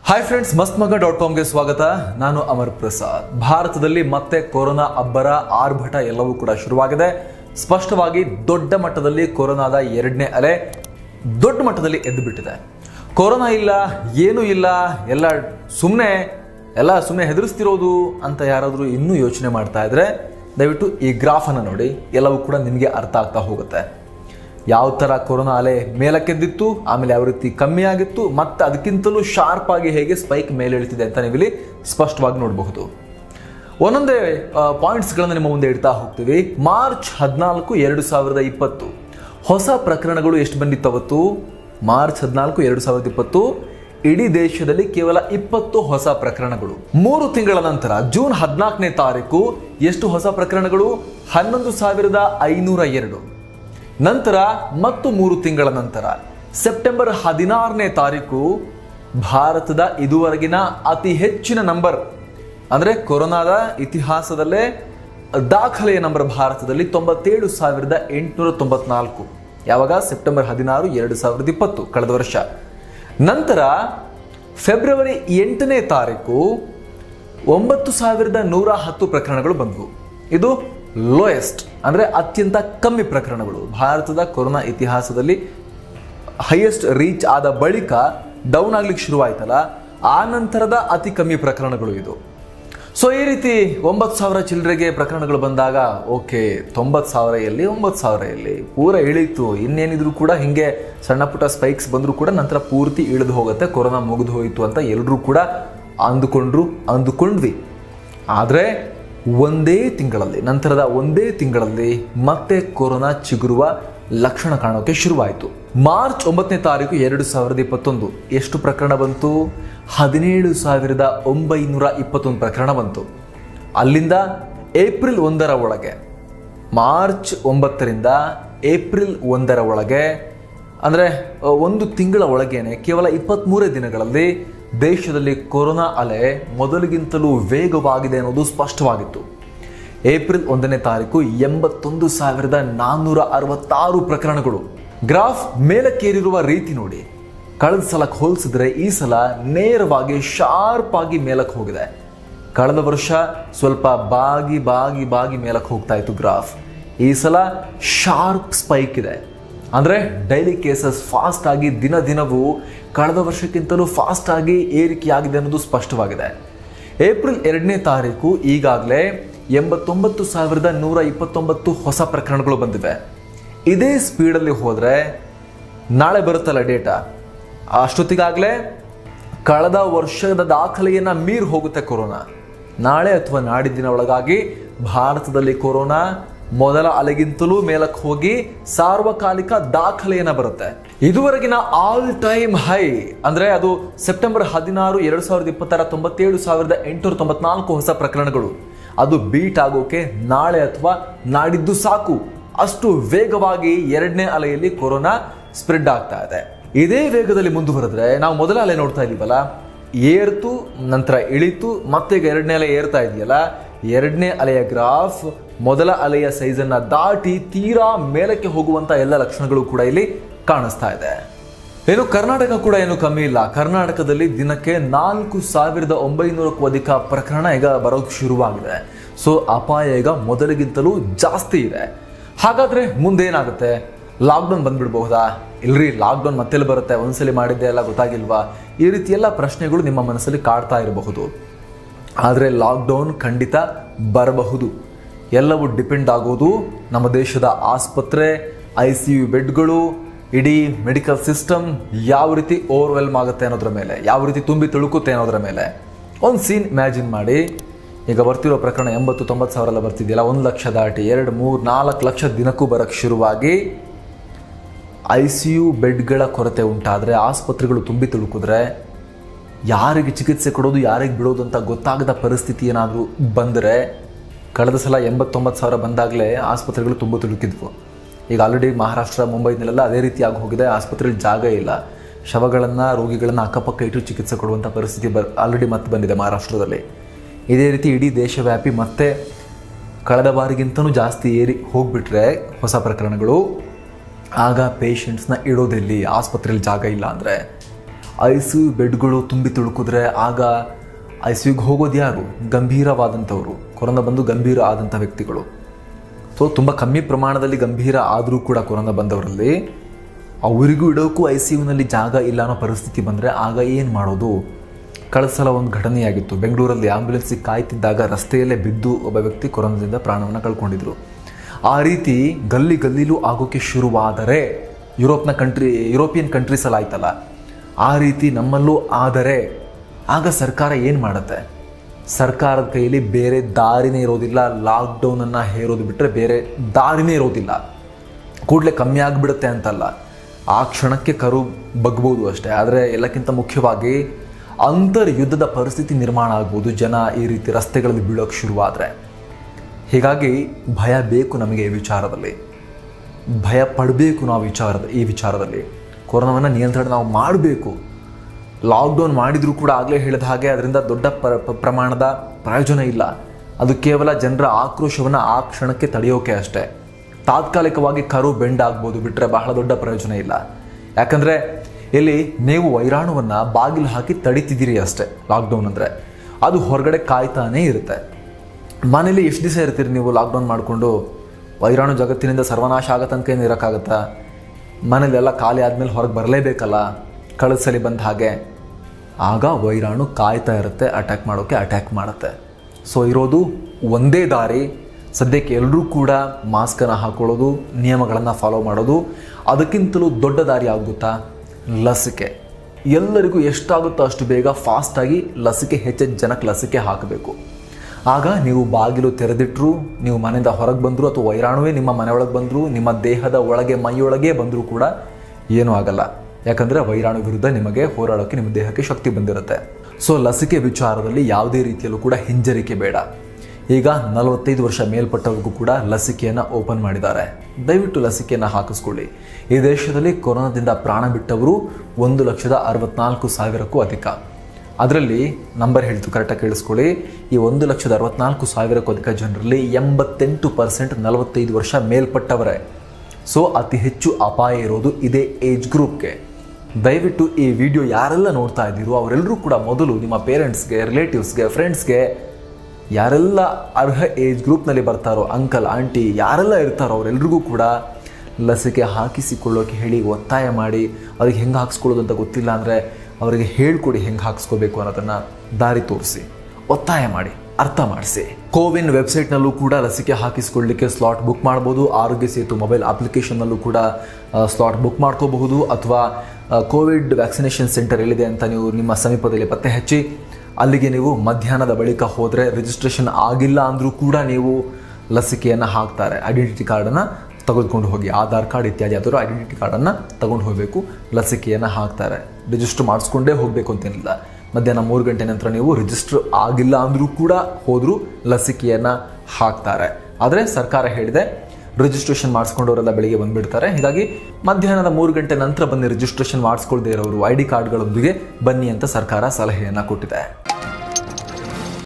hi friends ಮಸ್ತ್ ಮಗ dot ಕಾಮ್ಗೆ ಸ್ವಾಗತ ನಾನು ಅಮರ್ ಪ್ರಸಾದ್ ಭಾರತದಲ್ಲಿ ಮತ್ತೆ ಕೊರೋನಾ ಅಬ್ಬರ ಆರ್ಭಟ ಎಲ್ಲವೂ ಕೂಡ ಶುರುವಾಗಿದೆ ಸ್ಪಷ್ಟವಾಗಿ ದೊಡ್ಡ ಮಟ್ಟದಲ್ಲಿ ಕೊರೋನಾದ ಎರಡನೇ ಅಲೆ ದೊಡ್ಡ ಮಟ್ಟದಲ್ಲಿ ಎದ್ದು ಬಿಟ್ಟಿದೆ ಕೊರೋನಾ ಇಲ್ಲ ಏನೂ ಇಲ್ಲ ಎಲ್ಲ ಸುಮ್ಮನೆ ಎಲ್ಲ ಸುಮ್ಮನೆ ಹೆದರಿಸ್ತಿರೋದು ಅಂತ ಯಾರಾದರೂ ಇನ್ನೂ ಯೋಚನೆ ಮಾಡ್ತಾ ಇದ್ರೆ ದಯವಿಟ್ಟು ಈ ಗ್ರಾಫನ್ನು ನೋಡಿ ಎಲ್ಲವೂ ಕೂಡ ನಿಮಗೆ ಅರ್ಥ ಆಗ್ತಾ ಹೋಗುತ್ತೆ ಯಾವ ಥರ ಕೊರೋನಾ ಅಲೆ ಮೇಲಕ್ಕೆದ್ದಿತ್ತು ಆಮೇಲೆ ಯಾವ ರೀತಿ ಕಮ್ಮಿ ಆಗಿತ್ತು ಮತ್ತೆ ಅದಕ್ಕಿಂತಲೂ ಶಾರ್ಪ್ ಆಗಿ ಹೇಗೆ ಸ್ಪೈಕ್ ಮೇಲೇಳ್ತಿದೆ ಅಂತ ನೀವಿಲ್ಲಿ ಸ್ಪಷ್ಟವಾಗಿ ನೋಡಬಹುದು ಒಂದೊಂದೇ ಪಾಯಿಂಟ್ಸ್ಗಳನ್ನು ನಿಮ್ಮ ಮುಂದೆ ಇಡ್ತಾ ಹೋಗ್ತೀವಿ ಮಾರ್ಚ್ ಹದಿನಾಲ್ಕು ಎರಡು ಸಾವಿರದ ಇಪ್ಪತ್ತು ಹೊಸ ಪ್ರಕರಣಗಳು ಎಷ್ಟು ಬಂದಿತ್ತು ಅವತ್ತು ಮಾರ್ಚ್ ಹದಿನಾಲ್ಕು ಎರಡು ಸಾವಿರದ ಇಪ್ಪತ್ತು ಇಡೀ ದೇಶದಲ್ಲಿ ಕೇವಲ ಇಪ್ಪತ್ತು ಹೊಸ ಪ್ರಕರಣಗಳು ಮೂರು ತಿಂಗಳ ನಂತರ ಜೂನ್ ಹದಿನಾಲ್ಕನೇ ತಾರೀಕು ಎಷ್ಟು ಹೊಸ ಪ್ರಕರಣಗಳು ಹನ್ನೊಂದು ಸಾವಿರದ ಐನೂರ ಎರಡು ನಂತರ ಮತ್ತು ಮೂರು ತಿಂಗಳ ನಂತರ ಸೆಪ್ಟೆಂಬರ್ ಹದಿನಾರನೇ ತಾರೀಕು ಭಾರತದ ಇದುವರೆಗಿನ ಅತಿ ಹೆಚ್ಚಿನ ನಂಬರ್ ಅಂದ್ರೆ ಕೊರೋನಾದ ಇತಿಹಾಸದಲ್ಲೇ ದಾಖಲೆಯ ನಂಬರ್ ಭಾರತದಲ್ಲಿ ತೊಂಬತ್ತೇಳು ಸಾವಿರದ ಎಂಟುನೂರ ತೊಂಬತ್ನಾಲ್ಕು ಯಾವಾಗ ಸೆಪ್ಟೆಂಬರ್ ಹದಿನಾರು ಎರಡು ಸಾವಿರದ ಇಪ್ಪತ್ತು ಕಳೆದ ವರ್ಷ ನಂತರ ಫೆಬ್ರವರಿ ಎಂಟನೇ ತಾರೀಕು ಒಂಬತ್ತು ಸಾವಿರದ ನೂರ ಹತ್ತು ಪ್ರಕರಣಗಳು ಬಂದವು ಇದು ಲೋಯೆಸ್ಟ್ ಅಂದರೆ ಅತ್ಯಂತ ಕಮ್ಮಿ ಪ್ರಕರಣಗಳು ಭಾರತದ ಕೊರೋನಾ ಇತಿಹಾಸದಲ್ಲಿ ಹೈಯೆಸ್ಟ್ ರೀಚ್ ಆದ ಬಳಿಕ ಡೌನ್ ಆಗ್ಲಿಕ್ಕೆ ಶುರುವಾಯ್ತಲ್ಲ ಆ ನಂತರದ ಅತಿ ಕಮ್ಮಿ ಪ್ರಕರಣಗಳು ಇದು ಸೊ ಈ ರೀತಿ ಒಂಬತ್ತು ಸಾವಿರ ಚಿಲ್ಲರೆಗೆ ಪ್ರಕರಣಗಳು ಬಂದಾಗ ಓಕೆ ತೊಂಬತ್ತು ಸಾವಿರ ಎಲ್ಲಿ ಒಂಬತ್ತು ಸಾವಿರ ಎಲ್ಲಿ ಪೂರ ಇಳೀತು ಇನ್ನೇನಿದ್ರು ಕೂಡ ಹಿಂಗೆ ಸಣ್ಣ ಪುಟ್ಟ ಸ್ಪೈಕ್ಸ್ ಬಂದರೂ ಕೂಡ ನಂತರ ಪೂರ್ತಿ ಇಳಿದು ಹೋಗುತ್ತೆ ಕೊರೋನಾ ಮುಗಿದು ಹೋಯಿತು ಅಂತ ಎಲ್ಲರೂ ಕೂಡ ಅಂದುಕೊಂಡ್ರು ಅಂದುಕೊಂಡ್ವಿ ಆದರೆ ಒಂದೇ ತಿಂಗಳಲ್ಲಿ ನಂತರದ ಒಂದೇ ತಿಂಗಳಲ್ಲಿ ಮತ್ತೆ ಕೊರೋನಾ ಚಿಗುರುವ ಲಕ್ಷಣ ಕಾಣೋಕೆ ಶುರುವಾಯಿತು ಮಾರ್ಚ್ ಒಂಬತ್ತನೇ ತಾರೀಕು ಎರಡು ಸಾವಿರದ ಇಪ್ಪತ್ತೊಂದು ಎಷ್ಟು ಪ್ರಕರಣ ಬಂತು ಹದಿನೇಳು ಸಾವಿರದ ಒಂಬೈನೂರ ಇಪ್ಪತ್ತೊಂದು ಪ್ರಕರಣ ಬಂತು ಅಲ್ಲಿಂದ ಏಪ್ರಿಲ್ ಒಂದರ ಒಳಗೆ ಮಾರ್ಚ್ ಒಂಬತ್ತರಿಂದ ಏಪ್ರಿಲ್ ಒಂದರ ಒಳಗೆ ಅಂದರೆ ಒಂದು ತಿಂಗಳ ಒಳಗೇನೆ ಕೇವಲ ಇಪ್ಪತ್ತ್ಮೂರೇ ದಿನಗಳಲ್ಲಿ ದೇಶದಲ್ಲಿ ಕೊರೋನಾ ಅಲೆ ಮೊದಲಿಗಿಂತಲೂ ವೇಗವಾಗಿದೆ ಅನ್ನೋದು ಸ್ಪಷ್ಟವಾಗಿತ್ತು ಏಪ್ರಿಲ್ ಒಂದನೇ ತಾರೀಕು ಎಂಬತ್ತೊಂದು ಸಾವಿರದ ನಾನ್ನೂರ ಅರವತ್ತಾರು ಪ್ರಕರಣಗಳು ಗ್ರಾಫ್ ಮೇಲಕ್ಕೇರಿರುವ ರೀತಿ ನೋಡಿ ಕಳೆದ ಸಲಕ್ಕೆ ಹೋಲಿಸಿದ್ರೆ ಈ ಸಲ ನೇರವಾಗಿ ಶಾರ್ಪ್ ಆಗಿ ಮೇಲಕ್ಕೆ ಹೋಗಿದೆ ಕಳೆದ ವರ್ಷ ಸ್ವಲ್ಪ ಬಾಗಿ ಬಾಗಿ ಬಾಗಿ ಮೇಲಕ್ಕೆ ಹೋಗ್ತಾ ಇತ್ತು ಗ್ರಾಫ್ ಈ ಸಲ ಶಾರ್ಪ್ ಸ್ಪೈಕ್ ಇದೆ ಅಂದರೆ ಡೈಲಿ ಕೇಸಸ್ ಫಾಸ್ಟ್ ಆಗಿ ದಿನ ದಿನವೂ ಕಳೆದ ವರ್ಷಕ್ಕಿಂತಲೂ ಫಾಸ್ಟ್ ಆಗಿ ಏರಿಕೆಯಾಗಿದೆ ಅನ್ನೋದು ಸ್ಪಷ್ಟವಾಗಿದೆ ಏಪ್ರಿಲ್ ಎರಡನೇ ತಾರೀಕು ಈಗಾಗಲೇ ಎಂಬತ್ತೊಂಬತ್ತು ಸಾವಿರದ ನೂರ ಇಪ್ಪತ್ತೊಂಬತ್ತು ಹೊಸ ಪ್ರಕರಣಗಳು ಬಂದಿವೆ ಇದೇ ಸ್ಪೀಡಲ್ಲಿ ಹೋದರೆ ನಾಳೆ ಬರುತ್ತಲ್ಲ ಡೇಟಾ ಅಷ್ಟೊತ್ತಿಗಾಗಲೇ ಕಳೆದ ವರ್ಷದ ದಾಖಲೆಯನ್ನು ಮೀರಿ ಹೋಗುತ್ತೆ ಕೊರೋನಾ ನಾಳೆ ಅಥವಾ ನಾಡಿದ್ದಿನ ಒಳಗಾಗಿ ಭಾರತದಲ್ಲಿ ಕೊರೋನಾ ಮೊದಲ ಅಲೆಗಿಂತಲೂ ಮೇಲಕ್ಕೆ ಹೋಗಿ ಸಾರ್ವಕಾಲಿಕ ದಾಖಲೆಯನ್ನ ಬರುತ್ತೆ ಇದುವರೆಗಿನ ಆಲ್ ಟೈಮ್ ಹೈ ಅಂದ್ರೆ ಅದು ಸೆಪ್ಟೆಂಬರ್ ಹದಿನಾರು ಎರಡು ಸಾವಿರದ ಇಪ್ಪತ್ತರ ತೊಂಬತ್ತೇಳು ಸಾವಿರದ ಎಂಟುನೂರ ತೊಂಬತ್ನಾಲ್ಕು ಹೊಸ ಪ್ರಕರಣಗಳು ಅದು ಬೀಟ್ ಆಗೋಕೆ ನಾಳೆ ಅಥವಾ ನಾಡಿದ್ದು ಸಾಕು ಅಷ್ಟು ವೇಗವಾಗಿ ಎರಡನೇ ಅಲೆಯಲ್ಲಿ ಕೊರೋನಾ ಸ್ಪ್ರೆಡ್ ಆಗ್ತಾ ಇದೆ ಇದೇ ವೇಗದಲ್ಲಿ ಮುಂದುವರೆದ್ರೆ ನಾವು ಮೊದಲ ಅಲೆ ನೋಡ್ತಾ ಇದೀವಲ್ಲ ಏರ್ತು ನಂತರ ಇಳಿತು ಮತ್ತೆ ಈಗ ಎರಡನೇ ಅಲೆ ಏರ್ತಾ ಇದೆಯಲ್ಲ ಎರಡನೇ ಅಲೆಯ ಗ್ರಾಫ್ ಮೊದಲ ಅಲೆಯ ಸೈಜನ್ನ ದಾಟಿ ತೀರಾ ಮೇಲಕ್ಕೆ ಹೋಗುವಂತ ಎಲ್ಲ ಲಕ್ಷಣಗಳು ಕೂಡ ಇಲ್ಲಿ ಕಾಣಿಸ್ತಾ ಇದೆ ಏನು ಕರ್ನಾಟಕ ಕೂಡ ಏನು ಕಮ್ಮಿ ಇಲ್ಲ ಕರ್ನಾಟಕದಲ್ಲಿ ದಿನಕ್ಕೆ ನಾಲ್ಕು ಸಾವಿರದ ಒಂಬೈನೂರಕ್ಕೂ ಅಧಿಕ ಪ್ರಕರಣ ಈಗ ಬರೋಕ್ಕೆ ಶುರುವಾಗಿದೆ ಸೊ ಅಪಾಯ ಈಗ ಮೊದಲಿಗಿಂತಲೂ ಜಾಸ್ತಿ ಇದೆ ಹಾಗಾದ್ರೆ ಮುಂದೇನಾಗುತ್ತೆ ಲಾಕ್ಡೌನ್ ಬಂದ್ಬಿಡ್ಬಹುದಾ ಇಲ್ರಿ ಲಾಕ್ಡೌನ್ ಮತ್ತೆಲ್ಲಿ ಬರುತ್ತೆ ಒಂದ್ಸಲಿ ಮಾಡಿದ್ದೆ ಎಲ್ಲ ಗೊತ್ತಾಗಿಲ್ವಾ ಈ ರೀತಿ ಎಲ್ಲ ಪ್ರಶ್ನೆಗಳು ನಿಮ್ಮ ಮನಸ್ಸಲ್ಲಿ ಕಾಡ್ತಾ ಇರಬಹುದು ಆದರೆ ಲಾಕ್ಡೌನ್ ಖಂಡಿತ ಬರಬಹುದು ಎಲ್ಲವೂ ಡಿಪೆಂಡ್ ಆಗೋದು ನಮ್ಮ ದೇಶದ ಆಸ್ಪತ್ರೆ ಐ ಸಿ ಯು ಬೆಡ್ಗಳು ಇಡೀ ಮೆಡಿಕಲ್ ಸಿಸ್ಟಮ್ ಯಾವ ರೀತಿ ಓವರ್ವೆಲ್ಮ್ ಆಗುತ್ತೆ ಅನ್ನೋದ್ರ ಮೇಲೆ ಯಾವ ರೀತಿ ತುಂಬಿ ತುಳುಕುತ್ತೆ ಅನ್ನೋದ್ರ ಮೇಲೆ ಒಂದು ಸೀನ್ ಇಮ್ಯಾಜಿನ್ ಮಾಡಿ ಈಗ ಬರ್ತಿರೋ ಪ್ರಕರಣ ಎಂಬತ್ತು ತೊಂಬತ್ತು ಸಾವಿರ ಎಲ್ಲ ಬರ್ತಿದೆಯಲ್ಲ ಒಂದು ಲಕ್ಷ ದಾಟಿ ಎರಡು ಮೂರು ನಾಲ್ಕು ಲಕ್ಷ ದಿನಕ್ಕೂ ಬರೋಕ್ಕೆ ಶುರುವಾಗಿ ಐ ಸಿ ಯು ಬೆಡ್ಗಳ ಕೊರತೆ ಉಂಟಾದರೆ ಆಸ್ಪತ್ರೆಗಳು ತುಂಬಿ ತುಳುಕಿದ್ರೆ ಯಾರಿಗೆ ಚಿಕಿತ್ಸೆ ಕೊಡೋದು ಯಾರಿಗೆ ಬಿಡೋದು ಅಂತ ಗೊತ್ತಾಗದ ಪರಿಸ್ಥಿತಿ ಏನಾದರೂ ಬಂದರೆ ಕಳೆದ ಸಲ ಎಂಬತ್ತೊಂಬತ್ತು ಸಾವಿರ ಬಂದಾಗಲೇ ಆಸ್ಪತ್ರೆಗಳು ತುಂಬ ತುಳುಕಿದ್ವು ಈಗ ಆಲ್ರೆಡಿ ಮಹಾರಾಷ್ಟ್ರ ಮುಂಬೈನಲ್ಲೆಲ್ಲ ಅದೇ ರೀತಿ ಆಗಿ ಹೋಗಿದೆ ಆಸ್ಪತ್ರೆಯಲ್ಲಿ ಜಾಗ ಇಲ್ಲ ಶವಗಳನ್ನು ರೋಗಿಗಳನ್ನು ಅಕ್ಕಪಕ್ಕ ಇಟ್ಟು ಚಿಕಿತ್ಸೆ ಕೊಡುವಂಥ ಪರಿಸ್ಥಿತಿ ಬರ್ ಆಲ್ರೆಡಿ ಮತ್ತೆ ಬಂದಿದೆ ಮಹಾರಾಷ್ಟ್ರದಲ್ಲಿ ಇದೇ ರೀತಿ ಇಡೀ ದೇಶವ್ಯಾಪಿ ಮತ್ತೆ ಕಳೆದ ಬಾರಿಗಿಂತನೂ ಜಾಸ್ತಿ ಏರಿ ಹೋಗ್ಬಿಟ್ರೆ ಹೊಸ ಪ್ರಕರಣಗಳು ಆಗ ಪೇಷಂಟ್ಸ್ನ ಇಡೋದೆಲ್ಲಿ ಆಸ್ಪತ್ರೆಯಲ್ಲಿ ಜಾಗ ಇಲ್ಲ ಅಂದರೆ ಐ ಸಿ ಯು ಬೆಡ್ಗಳು ತುಂಬಿ ತುಳುಕಿದ್ರೆ ಆಗ ಐ ಸಿ ಯುಗೆ ಹೋಗೋದು ಯಾರು ಗಂಭೀರವಾದಂಥವ್ರು ಕೊರೋನಾ ಬಂದು ಗಂಭೀರ ಆದಂಥ ವ್ಯಕ್ತಿಗಳು ಸೊ ತುಂಬ ಕಮ್ಮಿ ಪ್ರಮಾಣದಲ್ಲಿ ಗಂಭೀರ ಆದರೂ ಕೂಡ ಕೊರೋನಾ ಬಂದವರಲ್ಲಿ ಅವರಿಗೂ ಇಡೋಕ್ಕೂ ಐ ಸಿ ಯುನಲ್ಲಿ ಜಾಗ ಇಲ್ಲ ಅನ್ನೋ ಪರಿಸ್ಥಿತಿ ಬಂದರೆ ಆಗ ಏನು ಮಾಡೋದು ಕಳೆದ ಸಲ ಒಂದು ಘಟನೆಯಾಗಿತ್ತು ಬೆಂಗಳೂರಲ್ಲಿ ಆಂಬ್ಯುಲೆನ್ಸಿಗೆ ಕಾಯ್ತಿದ್ದಾಗ ರಸ್ತೆಯಲ್ಲೇ ಬಿದ್ದು ಒಬ್ಬ ವ್ಯಕ್ತಿ ಕೊರೋನಾದಿಂದ ಪ್ರಾಣವನ್ನು ಕಳ್ಕೊಂಡಿದ್ರು ಆ ರೀತಿ ಗಲ್ಲಿ ಗಲ್ಲಿಲೂ ಆಗೋಕ್ಕೆ ಶುರುವಾದರೆ ಯುರೋಪ್ನ ಕಂಟ್ರಿ ಯುರೋಪಿಯನ್ ಕಂಟ್ರೀಸಲ್ಲಿ ಆಯ್ತಲ್ಲ ಆ ರೀತಿ ನಮ್ಮಲ್ಲೂ ಆದರೆ ಆಗ ಸರ್ಕಾರ ಏನು ಮಾಡುತ್ತೆ ಸರ್ಕಾರದ ಕೈಯಲ್ಲಿ ಬೇರೆ ದಾರಿನೇ ಇರೋದಿಲ್ಲ ಲಾಕ್ಡೌನನ್ನು ಹೇರೋದು ಬಿಟ್ಟರೆ ಬೇರೆ ದಾರಿನೇ ಇರೋದಿಲ್ಲ ಕೂಡಲೇ ಕಮ್ಮಿ ಆಗಿಬಿಡುತ್ತೆ ಅಂತಲ್ಲ ಆ ಕ್ಷಣಕ್ಕೆ ಕರು ಬಗ್ಬೋದು ಅಷ್ಟೇ ಆದರೆ ಎಲ್ಲಕ್ಕಿಂತ ಮುಖ್ಯವಾಗಿ ಅಂತರ್ ಯುದ್ಧದ ಪರಿಸ್ಥಿತಿ ನಿರ್ಮಾಣ ಆಗ್ಬೋದು ಜನ ಈ ರೀತಿ ರಸ್ತೆಗಳಲ್ಲಿ ಬೀಳೋಕ್ಕೆ ಶುರುವಾದರೆ ಹೀಗಾಗಿ ಭಯ ಬೇಕು ನಮಗೆ ಈ ವಿಚಾರದಲ್ಲಿ ಭಯ ಪಡಬೇಕು ನಾವು ವಿಚಾರದ ಈ ವಿಚಾರದಲ್ಲಿ ಕೊರೋನಾವನ್ನು ನಿಯಂತ್ರಣ ನಾವು ಮಾಡಬೇಕು ಲಾಕ್ಡೌನ್ ಮಾಡಿದರೂ ಕೂಡ ಆಗಲೇ ಹೇಳಿದ ಹಾಗೆ ಅದರಿಂದ ದೊಡ್ಡ ಪ್ರ ಪ್ರ- ಪ್ರಮಾಣದ ಪ್ರಯೋಜನ ಇಲ್ಲ ಅದು ಕೇವಲ ಜನರ ಆಕ್ರೋಶವನ್ನು ಆ ಕ್ಷಣಕ್ಕೆ ತಡೆಯೋಕೆ ಅಷ್ಟೇ ತಾತ್ಕಾಲಿಕವಾಗಿ ಕರು ಬೆಂಡ್ ಆಗ್ಬೋದು ಬಿಟ್ಟರೆ ಬಹಳ ದೊಡ್ಡ ಪ್ರಯೋಜನ ಇಲ್ಲ ಯಾಕಂದರೆ ಇಲ್ಲಿ ನೀವು ವೈರಾಣುವನ್ನು ಬಾಗಿಲು ಹಾಕಿ ತಡಿತಿದ್ದೀರಿ ಅಷ್ಟೇ ಲಾಕ್ಡೌನ್ ಅಂದರೆ ಅದು ಹೊರಗಡೆ ಕಾಯ್ತಾನೇ ಇರುತ್ತೆ ಮನೇಲಿ ಎಷ್ಟು ದಿವಸ ಇರ್ತೀರಿ ನೀವು ಲಾಕ್ಡೌನ್ ಮಾಡಿಕೊಂಡು ವೈರಾಣು ಜಗತ್ತಿನಿಂದ ಸರ್ವನಾಶ ಆಗೋ ತನಕ ಏನು ಇರೋಕ್ಕಾಗತ್ತಾ ಮನೇಲೆಲ್ಲ ಖಾಲಿ ಆದಮೇಲೆ ಹೊರಗೆ ಬರಲೇಬೇಕಲ್ಲ ಕಳೆದ ಸಲ ಬಂದ ಹಾಗೆ ಆಗ ವೈರಾಣು ಕಾಯ್ತಾ ಇರುತ್ತೆ ಅಟ್ಯಾಕ್ ಮಾಡೋಕ್ಕೆ ಅಟ್ಯಾಕ್ ಮಾಡುತ್ತೆ ಸೊ ಇರೋದು ಒಂದೇ ದಾರಿ ಸದ್ಯಕ್ಕೆ ಎಲ್ಲರೂ ಕೂಡ ಮಾಸ್ಕನ್ನು ಹಾಕೊಳ್ಳೋದು ನಿಯಮಗಳನ್ನು ಫಾಲೋ ಮಾಡೋದು ಅದಕ್ಕಿಂತಲೂ ದೊಡ್ಡ ದಾರಿ ಆಗುತ್ತಾ ಲಸಿಕೆ ಎಲ್ಲರಿಗೂ ಎಷ್ಟಾಗುತ್ತೋ ಅಷ್ಟು ಬೇಗ ಫಾಸ್ಟಾಗಿ ಲಸಿಕೆ ಹೆಚ್ಚೆಚ್ಚು ಜನಕ್ಕೆ ಲಸಿಕೆ ಹಾಕಬೇಕು ಆಗ ನೀವು ಬಾಗಿಲು ತೆರೆದಿಟ್ಟರು ನೀವು ಮನೆಯಿಂದ ಹೊರಗೆ ಬಂದರು ಅಥವಾ ವೈರಾಣುವೇ ನಿಮ್ಮ ಮನೆಯೊಳಗೆ ಬಂದರು ನಿಮ್ಮ ದೇಹದ ಒಳಗೆ ಮೈಯೊಳಗೆ ಬಂದರೂ ಕೂಡ ಏನೂ ಆಗಲ್ಲ ಯಾಕಂದರೆ ವೈರಾಣು ವಿರುದ್ಧ ನಿಮಗೆ ಹೋರಾಡೋಕ್ಕೆ ನಿಮ್ಮ ದೇಹಕ್ಕೆ ಶಕ್ತಿ ಬಂದಿರುತ್ತೆ ಸೊ ಲಸಿಕೆ ವಿಚಾರದಲ್ಲಿ ಯಾವುದೇ ರೀತಿಯಲ್ಲೂ ಕೂಡ ಹಿಂಜರಿಕೆ ಬೇಡ ಈಗ ನಲವತ್ತೈದು ವರ್ಷ ಮೇಲ್ಪಟ್ಟವ್ರಿಗೂ ಕೂಡ ಲಸಿಕೆಯನ್ನು ಓಪನ್ ಮಾಡಿದ್ದಾರೆ ದಯವಿಟ್ಟು ಲಸಿಕೆಯನ್ನು ಹಾಕಿಸ್ಕೊಳ್ಳಿ ಈ ದೇಶದಲ್ಲಿ ಕೊರೋನಾದಿಂದ ಪ್ರಾಣ ಬಿಟ್ಟವರು ಒಂದು ಲಕ್ಷದ ಅರವತ್ನಾಲ್ಕು ಸಾವಿರಕ್ಕೂ ಅಧಿಕ ಅದರಲ್ಲಿ ನಂಬರ್ ಹೇಳ್ತು ಕರೆಕ್ಟಾಗಿ ಕೇಳಿಸ್ಕೊಳ್ಳಿ ಈ ಒಂದು ಲಕ್ಷದ ಅರವತ್ನಾಲ್ಕು ಸಾವಿರಕ್ಕೂ ಅಧಿಕ ಜನರಲ್ಲಿ ಎಂಬತ್ತೆಂಟು ಪರ್ಸೆಂಟ್ ನಲವತ್ತೈದು ವರ್ಷ ಮೇಲ್ಪಟ್ಟವರೇ ಸೊ ಅತಿ ಹೆಚ್ಚು ಅಪಾಯ ಇರೋದು ಇದೇ ಏಜ್ ಗ್ರೂಪ್ಗೆ ದಯವಿಟ್ಟು ಈ ವಿಡಿಯೋ ಯಾರೆಲ್ಲ ನೋಡ್ತಾ ಇದ್ದೀರೋ ಅವರೆಲ್ಲರೂ ಕೂಡ ಮೊದಲು ನಿಮ್ಮ ಪೇರೆಂಟ್ಸ್ಗೆ ರಿಲೇಟಿವ್ಸ್ಗೆ ಫ್ರೆಂಡ್ಸ್ಗೆ ಯಾರೆಲ್ಲ ಅರ್ಹ ಏಜ್ ಗ್ರೂಪ್ನಲ್ಲಿ ಬರ್ತಾರೋ ಅಂಕಲ್ ಆಂಟಿ ಯಾರೆಲ್ಲ ಇರ್ತಾರೋ ಅವರೆಲ್ರಿಗೂ ಕೂಡ ಲಸಿಕೆ ಹಾಕಿಸಿಕೊಳ್ಳೋಕೆ ಹೇಳಿ ಒತ್ತಾಯ ಮಾಡಿ ಅವ್ರಿಗೆ ಹೆಂಗೆ ಹಾಕ್ಸ್ಕೊಳ್ಳೋದು ಅಂತ ಗೊತ್ತಿಲ್ಲ ಅಂದರೆ ಅವರಿಗೆ ಹೇಳ್ಕೊಡಿ ಹೆಂಗೆ ಹಾಕ್ಸ್ಕೋಬೇಕು ಅನ್ನೋದನ್ನು ದಾರಿ ತೋರಿಸಿ ಒತ್ತಾಯ ಮಾಡಿ ಅರ್ಥ ಮಾಡಿಸಿ ಕೋವಿನ್ ವೆಬ್ಸೈಟ್ನಲ್ಲೂ ಕೂಡ ಲಸಿಕೆ ಹಾಕಿಸ್ಕೊಳ್ಳಿಕ್ಕೆ ಸ್ಲಾಟ್ ಬುಕ್ ಮಾಡ್ಬೋದು ಆರೋಗ್ಯ ಸೇತು ಮೊಬೈಲ್ ಅಪ್ಲಿಕೇಶನ್ನಲ್ಲೂ ಕೂಡ ಸ್ಲಾಟ್ ಬುಕ್ ಮಾಡ್ಕೋಬಹುದು ಅಥವಾ ಕೋವಿಡ್ ವ್ಯಾಕ್ಸಿನೇಷನ್ ಸೆಂಟರ್ ಎಲ್ಲಿದೆ ಅಂತ ನೀವು ನಿಮ್ಮ ಸಮೀಪದಲ್ಲಿ ಪತ್ತೆ ಹಚ್ಚಿ ಅಲ್ಲಿಗೆ ನೀವು ಮಧ್ಯಾಹ್ನದ ಬಳಿಕ ಹೋದರೆ ರಿಜಿಸ್ಟ್ರೇಷನ್ ಆಗಿಲ್ಲ ಅಂದರೂ ಕೂಡ ನೀವು ಲಸಿಕೆಯನ್ನು ಹಾಕ್ತಾರೆ ಐಡೆಂಟಿಟಿ ಕಾರ್ಡನ್ನು ತೆಗೆದುಕೊಂಡು ಹೋಗಿ ಆಧಾರ್ ಕಾರ್ಡ್ ಇತ್ಯಾದಿ ಯಾವ್ದಾದ್ರು ಐಡೆಂಟಿಟಿ ಕಾರ್ಡನ್ನು ತಗೊಂಡು ಹೋಗಬೇಕು ಲಸಿಕೆಯನ್ನು ಹಾಕ್ತಾರೆ ರಿಜಿಸ್ಟರ್ ಮಾಡಿಸ್ಕೊಂಡೇ ಹೋಗಬೇಕು ಅಂತೇನಿಲ್ಲ ಮಧ್ಯಾಹ್ನ ಮೂರು ಗಂಟೆ ನಂತರ ನೀವು ರಿಜಿಸ್ಟರ್ ಆಗಿಲ್ಲ ಅಂದರೂ ಕೂಡ ಹೋದರೂ ಲಸಿಕೆಯನ್ನು ಹಾಕ್ತಾರೆ ಆದರೆ ಸರ್ಕಾರ ಹೇಳಿದೆ ರಿಜಿಸ್ಟ್ರೇಷನ್ ಮಾಡಿಸ್ಕೊಂಡವರೆಲ್ಲ ಬೆಳಿಗ್ಗೆ ಬಂದುಬಿಡ್ತಾರೆ ಹೀಗಾಗಿ ಮಧ್ಯಾಹ್ನದ ಮೂರು ಗಂಟೆ ನಂತರ ಬನ್ನಿ ರಿಜಿಸ್ಟ್ರೇಷನ್ ಮಾಡಿಸ್ಕೊಳ್ದೇ ಇರೋರು ಐ ಡಿ ಕಾರ್ಡ್ಗಳೊಂದಿಗೆ ಬನ್ನಿ ಅಂತ ಸರ್ಕಾರ ಸಲಹೆಯನ್ನು ಕೊಟ್ಟಿದೆ